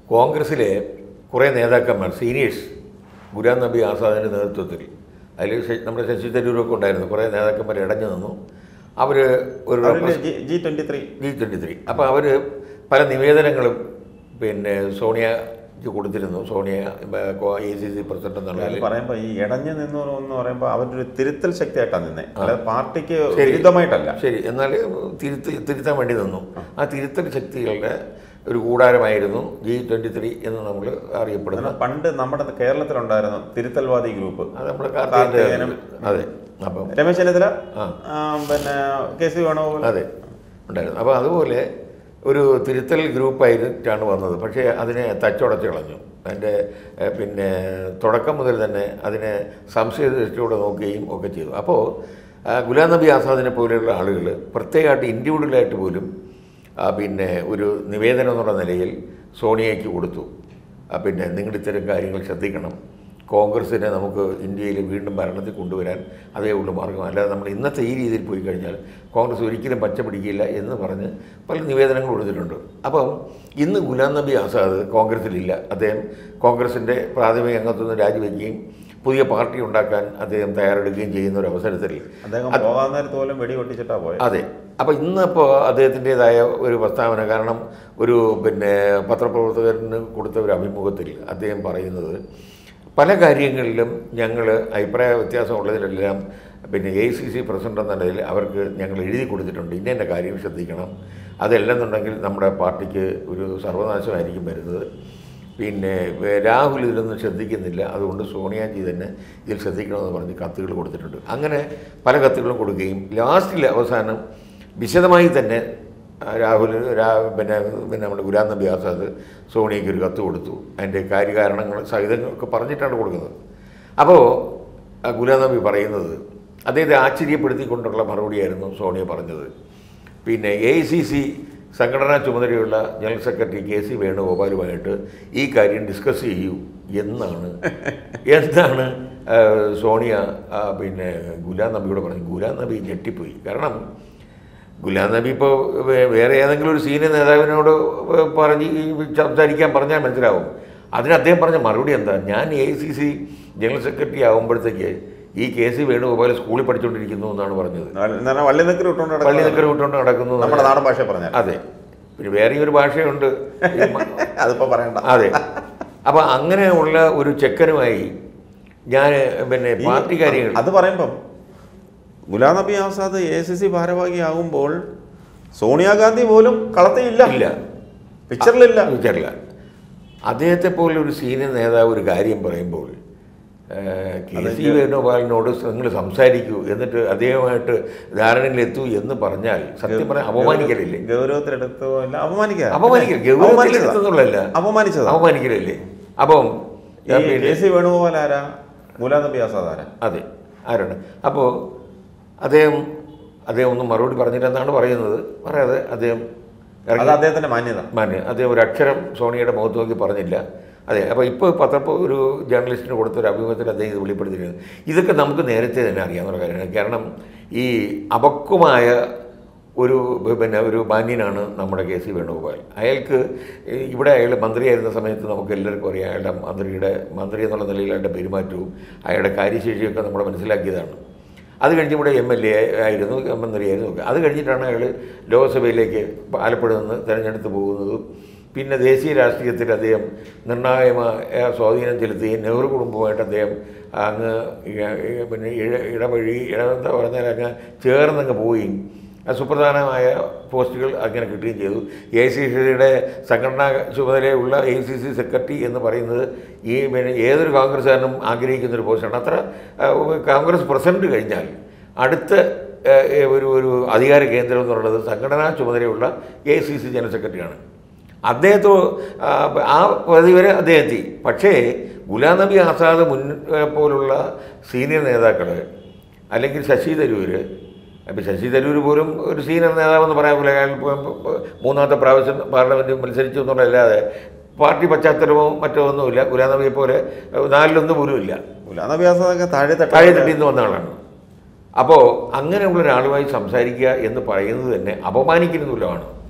കോൺഗ്രസ്സിലെ കുറേ നേതാക്കന്മാർ സീനിയേഴ്സ് ഗുലാം നബി ആസാദിൻ്റെ നേതൃത്വത്തിൽ അതിൽ നമ്മുടെ ശശി തരൂരൊക്കെ ഉണ്ടായിരുന്നു കുറേ നേതാക്കന്മാർ ഇടഞ്ഞു നിന്നു അവർ ഒരു അവരില്ലേ G- G twenty three G twenty three അപ്പോൾ അവർ പല നിവേദനങ്ങളും പിന്നെ സോണിയക്ക് കൊടുത്തിരുന്നു Sonia A C C president എന്നുള്ള പറയുമ്പോ ഈ ഇടഞ്ഞു നിന്നു എന്ന് പറയുമ്പോ അവരുടെ ഒരു തിരുത്തൽ ശക്തിയായിട്ടാണ് നിന്നെ അല്ലാതെ പാർട്ടിക്ക് ശരി. വിരുദ്ധമായിട്ടല്ല ശരി എന്നാൽ തിരുത്തി തിരുത്താൻ വേണ്ടി നിന്നു ആ തിരുത്തൽ ശക്തികളുടെ ഒരു കൂടാരമായിരുന്നു ജി ട്വൻറ്റി ത്രീ എന്ന് നമ്മൾ അറിയപ്പെടുന്ന കാരണം പണ്ട് നമ്മുടെ കേരളത്തിലുണ്ടായിരുന്നു തിരുത്തൽവാദി ഗ്രൂപ്പ് അത് നമ്മുടെ കാർത്തികേയൻ്റെ കാർത്തികേയനും അതെ അപ്പം രമേശ് ചെന്നിത്തല ആ. ആ, പിന്നെ കെ സി വേണുഗോപാൽ അതെ ഉണ്ടായിരുന്നു അപ്പോൾ അതുപോലെ ഒരു തിരുത്തൽ ഗ്രൂപ്പായിട്ടാണ് വന്നത് പക്ഷേ അതിനെ തച്ചുടച്ച് കളഞ്ഞു അതിൻ്റെ ഏഹ്, പിന്നെ തുടക്കം മുതൽ തന്നെ അതിനെ സംശയ ദൃഷ്ടിയോടെ നോക്കുകയും ഒക്കെ ചെയ്തു അപ്പോൾ ആ, ഗുലാം നബി ആസാദിനെ പോലെയുള്ള ആളുകൾ പ്രത്യേകമായിട്ട് ഇൻഡിവിജ്വലായിട്ട് പോലും ആ, പിന്നെ ഒരു നിവേദനം എന്നുള്ള നിലയിൽ സോണിയയ്ക്ക് കൊടുത്തു ആ, പിന്നെ നിങ്ങൾ ഇത്തരം കാര്യങ്ങൾ ശ്രദ്ധിക്കണം കോൺഗ്രസിനെ നമുക്ക് ഇന്ത്യയിൽ വീണ്ടും ഭരണത്തിൽ കൊണ്ടുവരാൻ അതേ ഉള്ളൂ മാർഗം അല്ലാതെ നമ്മൾ ഇന്നത്തെ ഈ രീതിയിൽ പോയി കഴിഞ്ഞാൽ കോൺഗ്രസ് ഒരിക്കലും പച്ച പിടിക്കില്ല എന്ന് പറഞ്ഞ് പല നിവേദനങ്ങൾ കൊടുത്തിട്ടുണ്ട് അപ്പം ഇന്ന് ഗുലാം നബി ആസാദ് കോൺഗ്രസിലില്ല അദ്ദേഹം കോൺഗ്രസിൻ്റെ പ്രാഥമിക അംഗത്വം നിന്ന് രാജിവെക്കുകയും പുതിയ പാർട്ടി ഉണ്ടാക്കാൻ അദ്ദേഹം തയ്യാറെടുക്കുകയും ചെയ്യുന്ന ഒരു അവസരത്തിൽ അദ്ദേഹം പോകാൻ നേരത്ത് പോലും വെടി പൊട്ടിച്ചിട്ടാ പോയത് അതെ അപ്പോൾ ഇന്നിപ്പോൾ അദ്ദേഹത്തിൻ്റെതായ ഒരു പ്രസ്താവന കാരണം ഒരു പിന്നെ പത്രപ്രവർത്തകന് കൊടുത്ത ഒരു അഭിമുഖത്തിൽ അദ്ദേഹം പറയുന്നത് പല കാര്യങ്ങളിലും ഞങ്ങൾ അഭിപ്രായ വ്യത്യാസമുള്ളതിലെല്ലാം പിന്നെ എ സി സി പ്രസിഡന്റ് എന്ന നിലയിൽ അവർക്ക് ഞങ്ങൾ എഴുതി കൊടുത്തിട്ടുണ്ട് ഇന്ന ഇന്ന കാര്യം ശ്രദ്ധിക്കണം അതല്ലെന്നുണ്ടെങ്കിൽ നമ്മുടെ പാർട്ടിക്ക് ഒരു സർവനാശമായിരിക്കും വരുന്നത് പിന്നെ വേ- രാഹുൽ ഇതിലൊന്നും ശ്രദ്ധിക്കുന്നില്ല അതുകൊണ്ട് സോണിയാജി തന്നെ ഇതിൽ ശ്രദ്ധിക്കണമെന്ന് പറഞ്ഞ് കത്തുകൾ കൊടുത്തിട്ടുണ്ട് അങ്ങനെ പല കത്തുകളും കൊടുക്കുകയും ലാസ്റ്റിൽ അവസാനം വിശദമായി തന്നെ ആ, രാഹുൽ രാ പിന്നെ പിന്നെ നമ്മുടെ ഗുലാം നബി ആസാദ് സോണിയയ്ക്ക് ഒരു കത്ത് കൊടുത്തു അതിൻ്റെ കാര്യകാരണങ്ങൾ സഹിതങ്ങളൊക്കെ പറഞ്ഞിട്ടാണ് കൊടുക്കുന്നത് അപ്പോൾ ആ ഗുലാം നബി പറയുന്നത് അദ്ദേഹത്തെ ആശ്ചര്യപ്പെടുത്തിക്കൊണ്ടുള്ള മറുപടിയായിരുന്നു സോണിയ പറഞ്ഞത് പിന്നെ എ സി സി സംഘടനാ ചുമതലയുള്ള ജനറൽ സെക്രട്ടറി കെ സി വേണുഗോപാലുമായിട്ട് ഈ കാര്യം ഡിസ്കസ് ചെയ്യൂ എന്നാണ് എന്താണ് ആ, സോണിയ ആ, പിന്നെ ഗുലാം നബിയോട് പറഞ്ഞു ഗുലാം നബി ഞെട്ടിപ്പോയി കാരണം ഗുലാം നബി ഇപ്പോൾ വേറെ ഏതെങ്കിലും ഒരു സീനിയർ നേതാവിനോട് പറഞ്ഞ് ഈ സംസാരിക്കാൻ പറഞ്ഞാൽ മനസ്സിലാവും അതിന് അദ്ദേഹം പറഞ്ഞ മറുപടി എന്താ ഞാൻ A C C general secretary ആകുമ്പോഴത്തേക്ക് ഈ കെ സി വേണുഗോപാൽ സ്കൂളിൽ പഠിച്ചുകൊണ്ടിരിക്കുന്നു എന്നാണ് പറഞ്ഞത് എന്ന് പറഞ്ഞാൽ വള്ളി നിക്കറി ഇട്ടുകൊണ്ട് പള്ളി നടക്കുന്നത് നിക്കർ വിട്ടുകൊണ്ട് നടക്കുന്നു എന്ന് നമ്മുടെ നാടൻ ഭാഷ പറഞ്ഞാൽ അതെ പിന്നെ വേറെ ഒരു ഭാഷയുണ്ട് ഈ മ- അതിപ്പോ പറയണ്ട അതെ അപ്പോൾ അങ്ങനെയുള്ള ഒരു ചെക്കനുമായി ഞാൻ പിന്നെ ഈ- പാർട്ടി കാര്യങ്ങൾ അത് പറയുമ്പം Ghulam Nabi Azad A C C ഭാരവാഹിയാകുമ്പോൾ സോണിയാഗാന്ധി പോലും കളത്തിയില്ല ഇല്ല പിക്ചറിലില്ല വിചാരില്ല അദ്ദേഹത്തെ പോലെ ഒരു സീനിയർ നേതാവ് ഒരു കാര്യം പറയുമ്പോൾ ഏഹ്, കെ സി വേണുഗോപാലിനോട് നിങ്ങൾ സംസാരിക്കൂ എന്നിട്ട് അദ്ദേഹമായിട്ട് ധാരണയിലെത്തൂ എന്ന് പറഞ്ഞാൽ സത്യം പറഞ്ഞാൽ അപമാനിക്കലില്ലേ ഗൗരവത്തിലെടുത്തോ ഇല്ല അപമാനിക്കുക അപമാനിക്കൽ ഗൗരവത്തിലെടുത്തെന്നുള്ളതല്ല അപമാനിച്ചതാ അപമാനിക്കലല്ലേ അപ്പം ഈ കെ സി വേണുഗോപാൽ ആരാ ഗുലാം നബി ആസാദ് ആരാ അതെ ആരാണ് അപ്പോൾ അദ്ദേഹം അദ്ദേഹം ഒന്നും മറുപടി പറഞ്ഞില്ലെന്നാണ് പറയുന്നത് പറയാതെ അദ്ദേഹം അത് ഇറങ്ങി അദ്ദേഹത്തിന്റെ മാന്യത മാന്യ അദ്ദേഹം ഒരു അക്ഷരം സോണിയുടെ മുഖത്ത് നോക്കി പറഞ്ഞില്ല അതെ അപ്പോൾ ഇപ്പോൾ പത്രപ്പോ ഒരു ജേർണലിസ്റ്റിന് കൊടുത്ത ഒരു അഭിമുഖത്തിൽ അദ്ദേഹം ഇത് വെളിപ്പെടുത്തിയിരുന്നു ഇതൊക്കെ നമുക്ക് നേരത്തെ തന്നെ അറിയാവുന്ന കാര്യമാണ് കാരണം ഈ അപക്വമായ ഒരു പിന്നെ ഒരു മാന്യനാണ് നമ്മുടെ കെ സി വേണുഗോപാൽ അയാൾക്ക് ഇവിടെ അയാൾ മന്ത്രിയായിരുന്ന സമയത്ത് നമുക്ക് എല്ലാവർക്കും അറിയാം അയാളുടെ മന്ത്രിയുടെ മന്ത്രി എന്നുള്ള നിലയിൽ അയാളുടെ പെരുമാറ്റവും അയാളുടെ കാര്യശേഷിയൊക്കെ നമ്മൾ മനസ്സിലാക്കിയതാണ് അത് കഴിഞ്ഞ് ഇവിടെ എം എൽ എ ആയിരുന്നു മന്ത്രിയായിരുന്നു ഒക്കെ അത് കഴിഞ്ഞിട്ടാണ് അയാൾ ലോക്സഭയിലേക്ക് ആലപ്പുഴ നിന്ന് തിരഞ്ഞെടുത്ത് പോകുന്നതും പിന്നെ ദേശീയ രാഷ്ട്രീയത്തിൽ അദ്ദേഹം നിർണായകമായ സ്വാധീനം ചെലുത്തുകയും നെഹ്റു കുടുംബമായിട്ട് അദ്ദേഹം അങ്ങ് ഇ- ഇ- പിന്നെ ഇഴ ഇടവഴി ഇട എന്താ പറഞ്ഞാൽ അങ്ങ് ചേർന്നങ്ങ് പോവുകയും ആ സുപ്രധാനമായ പോസ്റ്റുകൾ അങ്ങനെ കിട്ടുകയും ചെയ്തു എ സി സിയുടെ സംഘടനാ ചുമതലയുള്ള എ സി സി സെക്രട്ടറി എന്ന് പറയുന്നത് ഈ പിന്നെ ഏതൊരു കോൺഗ്രസ്സുകാരനും ആഗ്രഹിക്കുന്ന ഒരു പോസ്റ്റാണ് അത്ര ആ, കോൺഗ്രസ് പ്രസിഡന്റ് കഴിഞ്ഞാൽ അടുത്ത ആ, ഒരു ഒരു അധികാര കേന്ദ്രം എന്നുള്ളത് സംഘടനാ ചുമതലയുള്ള എ സി സി ജനറൽ സെക്രട്ടറിയാണ് അദ്ദേഹത്തോ ആ, ആ പദവി വരെ അദ്ദേഹം എത്തി പക്ഷേ ഗുലാം നബി ആസാദ് മുൻ ആ, പോലുള്ള സീനിയർ നേതാക്കൾ അല്ലെങ്കിൽ ശശി തരൂർ അപ്പോൾ ശശി തരൂർ പോലും ഒരു സീനിയർ നേതാവെന്ന് പറയാൻ പോലെ അയാൾ ഇപ്പം മൂന്നാമത്തെ പ്രാവശ്യം പാർലമെൻറ്റിൽ മത്സരിച്ചു എന്നുള്ളതല്ലാതെ പാർട്ടി പശ്ചാത്തലമോ മറ്റോ ഒന്നുമില്ല ഗുലാം നബിയെ പോലെ നാലിലൊന്നും പോലും ഇല്ല ഗുലാം നബി ആസാദൊക്കെ താഴെ തട്ടി താഴെ തട്ടിൽ നിന്ന് വന്ന ആളാണ് അപ്പോൾ അങ്ങനെയുള്ള ഒരാളുമായി സംസാരിക്കുക എന്ന് പറയുന്നത് തന്നെ അപമാനിക്കുന്ന തുല്യമാണ്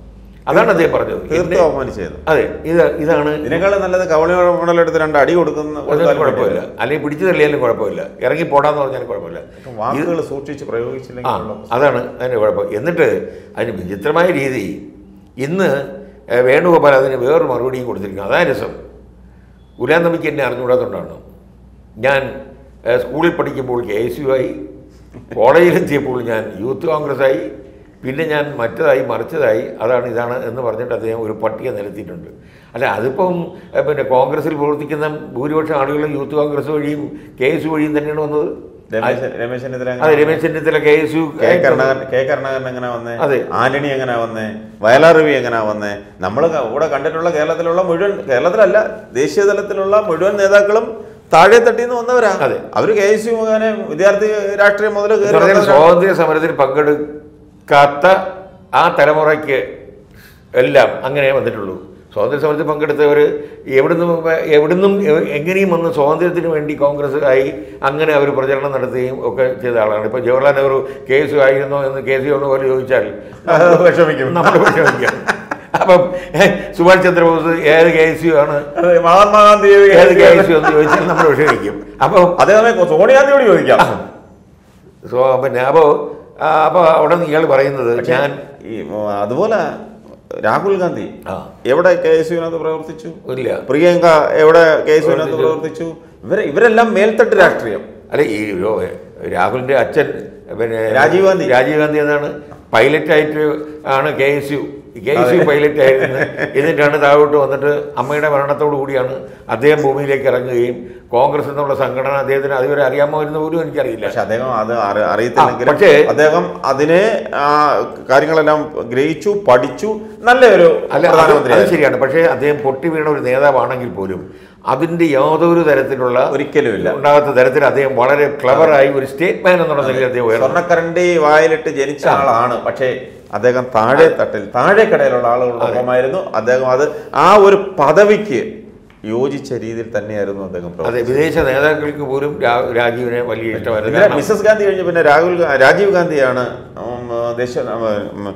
അതാണ് അദ്ദേഹം പറഞ്ഞത് തീർത്തും എന്നെ- അവമാനിച്ചത് അതെ ഇത് ഇതാണ് ഇതിനേക്കാളും നല്ലത് കവളി മോഡലെടുത്ത് രണ്ട് അടി കൊടുക്കുന്ന അതൊന്നും കൊടുത്താലും കുഴപ്പമില്ല അല്ലെങ്കിൽ പിടിച്ചു തള്ളിയാലും കുഴപ്പമില്ല ഇറങ്ങി പോടാന്ന് പറഞ്ഞാലും കുഴപ്പമില്ല വേണ്ടിയില്ല. വാക്കുകൾ സൂക്ഷിച്ച് ആ പ്രയോഗിച്ചില്ലെങ്കിൽ ഉള്ള അതാണ് അതിൻ്റെ കുഴപ്പം എന്നിട്ട് അതിന് വിചിത്രമായ രീതി ഇന്ന് ഏഹ്, വേണുഗോപാൽ അതിന് വേറൊരു മറുപടിയും കൊടുത്തിരിക്കുന്നു അതാ രസം ഗുലാം നബിക്ക് എന്നെ അറിഞ്ഞുകൂടാത്തതുകൊണ്ടാണ് ഞാൻ ഏഹ്, സ്കൂളിൽ പഠിക്കുമ്പോൾ കെ എസ് യു ആയി കോളേജിലെത്തിയപ്പോൾ ഞാൻ യൂത്ത് കോൺഗ്രസ് ആയി പിന്നെ ഞാൻ മറ്റതായി മറിച്ചതായി അതാണ് ഇതാണ് എന്ന് പറഞ്ഞിട്ട് അദ്ദേഹം ഒരു പട്ടിക നിരത്തിയിട്ടുണ്ട് അല്ല അതിപ്പം ഏഹ്, പിന്നെ കോൺഗ്രസിൽ പ്രവർത്തിക്കുന്ന ഭൂരിപക്ഷം ആളുകളും യൂത്ത് കോൺഗ്രസ് വഴിയും കെ എസ് യു വഴിയും തന്നെയാണ് വന്നത് രമേശ് രമേശ് ചെന്നിത്തല അതെ എങ്ങനെ Ramesh Chennithala K S U K Karunakaran K Karunakaran എങ്ങനെ വന്നേ അതെ. ആന്റണി എങ്ങനെ വന്നേ വയലാർ രവി എങ്ങനെ വന്നേ നമ്മൾ ഇവിടെ കണ്ടിട്ടുള്ള കേരളത്തിലുള്ള മുഴുവൻ കേരളത്തിലല്ല ദേശീയ തലത്തിലുള്ള മുഴുവൻ നേതാക്കളും താഴെ തട്ടിന്ന് വന്നവരാ അതെ. അവര് കെ എസ് യു മുഖേന വിദ്യാർത്ഥി രാഷ്ട്രീയം മുതൽ എന്ന് കയറി പറഞ്ഞാൽ വന്നവരാ. സ്വാതന്ത്ര്യ സമരത്തിൽ പങ്കെടുക്കാത്ത ആ തലമുറയ്ക്ക് എല്ലാം അങ്ങനെ വന്നിട്ടുള്ളൂ സ്വാതന്ത്ര്യ സമരത്തിൽ പങ്കെടുത്തവർ എവിടുന്നും എവിടുന്നും എ- എങ്ങനെയും വന്ന് സ്വാതന്ത്ര്യത്തിന് വേണ്ടി കോൺഗ്രസ് ആയി അങ്ങനെ അവർ പ്രചരണം നടത്തുകയും ഒക്കെ ചെയ്ത ആളാണ് ഇപ്പോൾ ജവഹർലാൽ നെഹ്റു കേസ് ആയിരുന്നോ എന്ന് കേസ് കൊണ്ട് പോലെ ചോദിച്ചാൽ അത് വിഷമിക്കും നമ്മൾ വിഷമിക്കാം അപ്പം ഏഹ്, സുഭാഷ് ചന്ദ്രബോസ് ഏത് കെ എസ് യു ആണ് അതെ, മഹാത്മാഗാന്ധി ഏത് കെ എസ് യു എന്ന് ചോദിച്ചാൽ നമ്മൾ വിഷമിക്കും അപ്പം അതേസമയം സോണിയാഗാന്ധിയോട് ചോദിക്കാം സോ പിന്നെ അപ്പോൾ അപ്പോൾ അവിടെ നിന്ന് ഇയാൾ പറയുന്നത് ഞാൻ ഈ ഉം, അതുപോലെ രാഹുൽ ഗാന്ധി ആ എവിടെ കെ എസ് യുവിനകത്ത് പ്രവർത്തിച്ചു ഇല്ല പ്രിയങ്ക എവിടെ കെ എസ് യുവിനകത്ത് പ്രവർത്തിച്ചു ഇവരെ ഇവരെല്ലാം മേൽത്തട്ട് രാഷ്ട്രീയം അല്ല ഈ രോ- രാഹുലിന്റെ അച്ഛൻ പിന്നെ രാജീവ് ഗാന്ധി. രാജീവ് ഗാന്ധി എന്നാണ് പൈലറ്റായിട്ട് ആണ് K S U K S U pilot ആയിരുന്നു എന്നിട്ടാണ് താഴോട്ട് വന്നിട്ട് അമ്മയുടെ മരണത്തോടു കൂടിയാണ് അദ്ദേഹം ഭൂമിയിലേക്ക് ഇറങ്ങുകയും കോൺഗ്രസ് എന്നുള്ള സംഘടന അദ്ദേഹത്തിന് അതുവരെ അറിയാമോ എന്ന് പോലും എനിക്കറിയില്ല പക്ഷെ അദ്ദേഹം അത് അറി- അറിയത്തില്ലെങ്കിലും ആ, പക്ഷേ- അദ്ദേഹം അതിനെ ആ, കാര്യങ്ങളെല്ലാം ഗ്രഹിച്ചു പഠിച്ചു നല്ലൊരു അല്ല അത് പ്രധാനമന്ത്രി അത് ശരിയാണ് പക്ഷേ അദ്ദേഹം പൊട്ടി വീണ ഒരു നേതാവാണെങ്കിൽ പോലും അതിന്റെ യാതൊരു തരത്തിലുള്ള ഒരിക്കലുമില്ല ഉണ്ടാകാത്ത തരത്തിൽ അദ്ദേഹം വളരെ ക്ലവറായി ഒരു സ്റ്റേറ്റ്മാൻ എന്നുള്ള നിലയിൽ അദ്ദേഹം ഉയർന്നു സ്വർണ്ണക്കരണ്ടി വായിലിട്ട് ജനിച്ച ആളാണ് പക്ഷേ അദ്ദേഹം താഴെ തട്ടിൽ താഴെക്കടയിലുള്ള ആളുകളോടൊപ്പമായിരുന്നു അദ്ദേഹം അത് ആ ഒരു പദവിക്ക് യോജിച്ച രീതിയിൽ തന്നെയായിരുന്നു അദ്ദേഹം അതെ പ്രവർത്തിച്ചത്. വിദേശ നേതാക്കൾക്ക് പോലും രാ- രാജീവിനെ വലിയ ഇഷ്ടമായിരുന്നു ഇതിലെ കാരണം മിസസ് ഗാന്ധി കഴിഞ്ഞ് പിന്നെ രാഹുൽ ഗാ- രാജീവ് ഗാന്ധിയാണ് ഉം, ദേശീയ ഉം,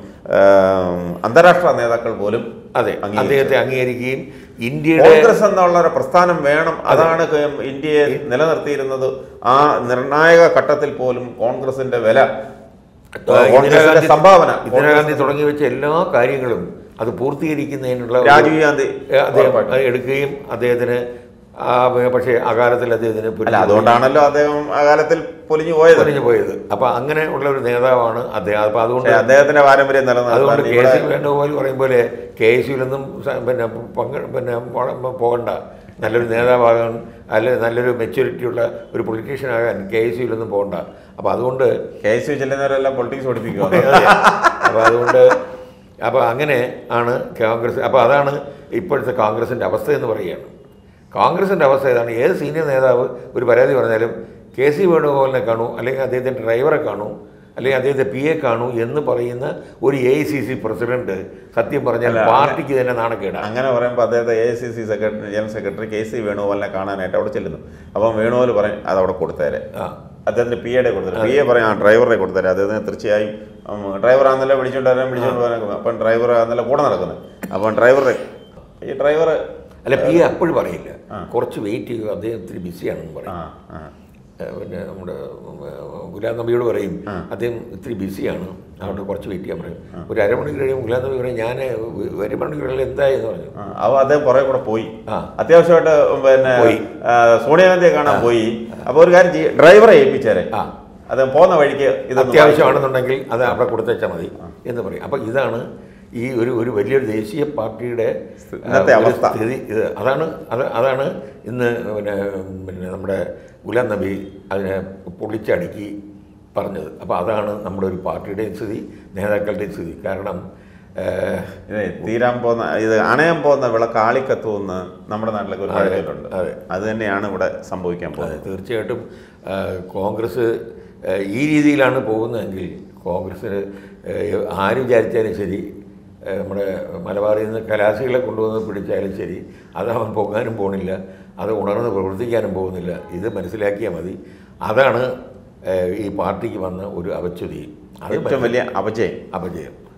ഉം, അന്താരാഷ്ട്ര നേതാക്കൾ പോലും അതെ അംഗീകരിച്ചത്. അദ്ദേഹത്തെ അംഗീകരിക്കുകയും ഇന്ത്യയുടെ കോൺഗ്രസ് എന്നുള്ള ഒരു പ്രസ്ഥാനം വേണം അതാണ് ക- ഇന്ത്യയെ നിലനിർത്തിയിരുന്നത് ആ നിർണായക ഘട്ടത്തിൽ പോലും കോൺഗ്രസിന്റെ വില കോൺഗ്രസിന്റെ ഇന്ദിരാഗാന്ധി സംഭാവന ഇന്ദിരാഗാന്ധി തുടങ്ങി വെച്ച എല്ലാ കാര്യങ്ങളും അത് പൂർത്തീകരിക്കുന്നതിനുള്ള ഒരു- രാജീവ് ഗാന്ധി ഏ, അദ്ദേഹം ഉറപ്പായിട്ടും. അത് എടുക്കുകയും അദ്ദേഹത്തിന് ആ, പക്ഷേ അകാലത്തിൽ അദ്ദേഹത്തിന് അല്ല പുലിഞ്ഞു അതുകൊണ്ടാണല്ലോ അദ്ദേഹം ആ കാലത്തിൽ പൊലിഞ്ഞു പോയത് പൊലിഞ്ഞു പോയത് അപ്പൊ അങ്ങനെ ഉള്ള ഒരു നേതാവാണ് അദ്ദേഹം അപ്പൊ അതുകൊണ്ട് പക്ഷേ അദ്ദേഹത്തിന്റെ പാരമ്പര്യം അതുകൊണ്ട് നിലനിർത്താൻ കെ ഇവിടെ സി വേണുഗോപാൽ പറയും പോലെ കെ എസ് യുവിലൊന്നും സ- പിന്നെ പങ്കെ പിന്നെ പോ- പോകണ്ട നല്ലൊരു നേതാവാകാൻ അല്ലെ നല്ലൊരു മെച്യൂരിറ്റി ഉള്ള ഒരു പൊളിറ്റീഷ്യൻ ആകാൻ കെ എസ് യുവിലൊന്നും പോകണ്ട അപ്പോൾ അതുകൊണ്ട് കെ എസ് യു ചെല്ലുന്നവരെല്ലാം പൊളിറ്റിക്സ് പഠിപ്പിക്കുക അപ്പോൾ അതുകൊണ്ട് അപ്പോൾ അങ്ങനെ ആണ് കോൺഗ്രസ് അപ്പോൾ അതാണ് ഇപ്പോഴത്തെ കോൺഗ്രസിൻ്റെ അവസ്ഥ എന്ന് പറയുകയാണ് കോൺഗ്രസിൻ്റെ അവസ്ഥ ഏതാണ് ഏത് സീനിയർ നേതാവ് ഒരു പരാതി പറഞ്ഞാലും കെ സി വേണുഗോപാലിനെ കാണൂ അല്ലെങ്കിൽ അദ്ദേഹത്തിൻ്റെ ഡ്രൈവറെ കാണൂ അല്ലെങ്കിൽ അദ്ദേഹത്തെ പി എ കാണൂ എന്ന് പറയുന്ന ഒരു A I C C president സത്യം പറഞ്ഞാൽ അല്ല, പാർട്ടിക്ക് തന്നെ നാണക്കേടാണ് അങ്ങനെ പറയുമ്പോൾ അദ്ദേഹത്തെ A C C secretary general secretary K C വേണുഗോപാലിനെ കാണാനായിട്ട് അവിടെ ചെല്ലുന്നു അപ്പം വേണുഗോപാൽ പറയും അത് അവിടെ കൊടുത്തേരെ ആ അദ്ദേഹത്തിന് പി എയുടെ കൊടുത്തത് പി എ പറയും ആ ഡ്രൈവറെ കൊടുത്തരാം അദ്ദേഹത്തിന് തീർച്ചയായും ഡ്രൈവർ ആണെന്നല്ല വിളിച്ചോണ്ട് വരാൻ വിളിച്ചോണ്ട് വരാൻ അപ്പം ഡ്രൈവർ ആണെന്നല്ല കൂടെ നടക്കുന്നത് അപ്പം ഡ്രൈവറെ ഈ ഡ്രൈവർ അല്ല പി എ അപ്പോഴും പറയില്ല കുറച്ച് വെയിറ്റ് ചെയ്യുക അദ്ദേഹം ഇത്തിരി ബിസിയാണെന്ന് പറയും ആ ആ ഏഹ് പിന്നെ നമ്മുടെ ഏഹ് ഗുലാം നബിയോട് പറയും അദ്ദേഹം ഇത്തിരി ബിസിയാണ് അതുകൊണ്ട് കുറച്ച് വെയിറ്റ് ചെയ്യാൻ പറയും ഒരു അരമണിക്കൂർ കഴിയുമ്പോൾ ഗുലാം നബി പറയും ഞാൻ ഒരു മണിക്കൂറിൽ എന്തായി എന്ന് പറഞ്ഞു ആ, അപ്പൊ അദ്ദേഹം പുറകെ കൂടെ പോയി ആ. അത്യാവശ്യമായിട്ട് പിന്നെ പോയി. ആ, സോണിയാഗാന്ധിയെ കാണാൻ പോയി അപ്പൊ ഒരു കാര്യം ചെയ്യും ഡ്രൈവറെ ഏൽപ്പിച്ചേരെ ആ. അദ്ദേഹം പോകുന്ന വഴിക്ക് ഇതൊന്ന് അത്യാവശ്യമാണെന്നുണ്ടെങ്കിൽ അത് അവിടെ കൊടുത്തേച്ചാൽ മതി എന്ന് പറയും അപ്പം ഇതാണ് ഈ ഒരു ഒരു വലിയൊരു ദേശീയ പാർട്ടിയുടെ ആ, ഇന്നത്തെ ഒരു അവസ്ഥ. സ്ഥിതി ഇത് അതാണ് അത് അതാണ് ഇന്ന് പിന്നെ പിന്നെ നമ്മുടെ ഗുലാം നബി അതിനെ പൊളിച്ചടുക്കി പറഞ്ഞത് അപ്പോൾ അതാണ് നമ്മുടെ ഒരു പാർട്ടിയുടെയും സ്ഥിതി നേതാക്കളുടെയും സ്ഥിതി കാരണം ഏഹ്, ഇതേ തീരാൻ പോകുന്ന ഇത് അണയാൻ പോകുന്ന വിളക്ക് ആളിക്കത്തുമെന്ന് നമ്മുടെ നാട്ടിലൊക്കെ ഒരു പഴക്കലുണ്ട് അതെ. അത് തന്നെയാണ് ഇവിടെ സംഭവിക്കാൻ അതെ പോകുന്നത് തീർച്ചയായിട്ടും ആ, കോൺഗ്രസ് ആ, ഈ രീതിയിലാണ് പോകുന്നതെങ്കിൽ കോൺഗ്രസ്സിന് ആ, ആര് വിചാരിച്ചാലും ശരി ആ, നമ്മുടെ മലബാറിൽ നിന്ന് കലാസികളെ കൊണ്ടുവന്ന് പിടിച്ചാലും ശരി അത് അവൻ പോകാനും പോണില്ല അത് ഉണർന്ന് പ്രവർത്തിക്കാനും പോകുന്നില്ല ഇത് മനസ്സിലാക്കിയാൽ മതി അതാണ് ആ, ഈ പാർട്ടിക്ക് വന്ന ഒരു അപച്യുതി അത് ഏറ്റവും വലിയ അപജയം അപജയം